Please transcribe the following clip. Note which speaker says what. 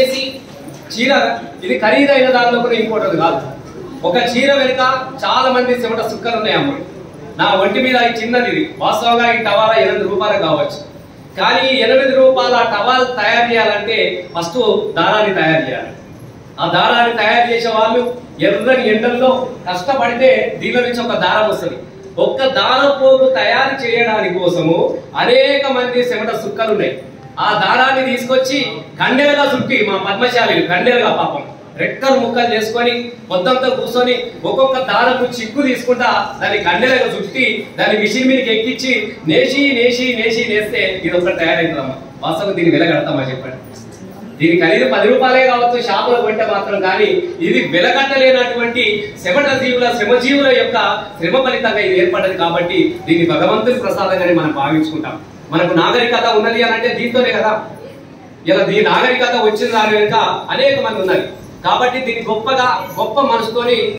Speaker 1: చేసి చీర ఇది ఖరీదైన దానిలో కూడా ఇంకోటి కాదు ఒక చీర వెనుక చాలా మంది చెమట సుక్కలు ఉన్నాయి అమ్మ నా ఒంటి మీద ఈ చిన్నది ఇది. వాస్తవంగా ఈ టవాలా ఎనిమిది రూపాయలు కావచ్చు కానీ ఈ ఎనిమిది రూపాయల టవాల్ తయారు చేయాలంటే ఫస్ట్ దారాన్ని తయారు చేయాలి ఆ దారాన్ని తయారు చేసే వాళ్ళు ఎర్రని ఎండల్లో కష్టపడితే దీనిలో నుంచి ఒక దారం వస్తుంది ఒక్క దారపోగు తయారు చేయడానికి కోసము అనేక మంది చెమట సుక్కలు ఉన్నాయి ఆ దారాన్ని తీసుకొచ్చి కండెలుగా చుట్టి మా పద్మశాలి కండెలుగా పాపం రెక్కలు ముక్కలు చేసుకొని మొత్తంతో కూర్చొని ఒక్కొక్క దారపు చిక్కు తీసుకుంటా దాన్ని కండెలుగా చుట్టి దాన్ని మిషన్ మీదకి ఎక్కించి నేసి నేసి నేసి నేస్తే ఇది ఒకటి తయారైతుందమ్మా వాస్తవం దీన్ని వెలగడతామా చెప్పండి దీని ఖరీదు పది రూపాయలే కావచ్చు షాపులో కొంటే మాత్రం కానీ ఇది వెలకట్టలేనటువంటి శ్రమట జీవుల శ్రమజీవుల యొక్క శ్రమ ఫలితంగా ఇది ఏర్పడ్డది కాబట్టి దీన్ని భగవంతుని ప్రసాదంగానే మనం భావించుకుంటాం మనకు నాగరికత ఉన్నది అని అంటే దీంతోనే కదా ఇలా దీని నాగరికత వచ్చిన దాని వెనుక అనేక మంది ఉన్నారు కాబట్టి దీన్ని గొప్పగా గొప్ప మనసుతోని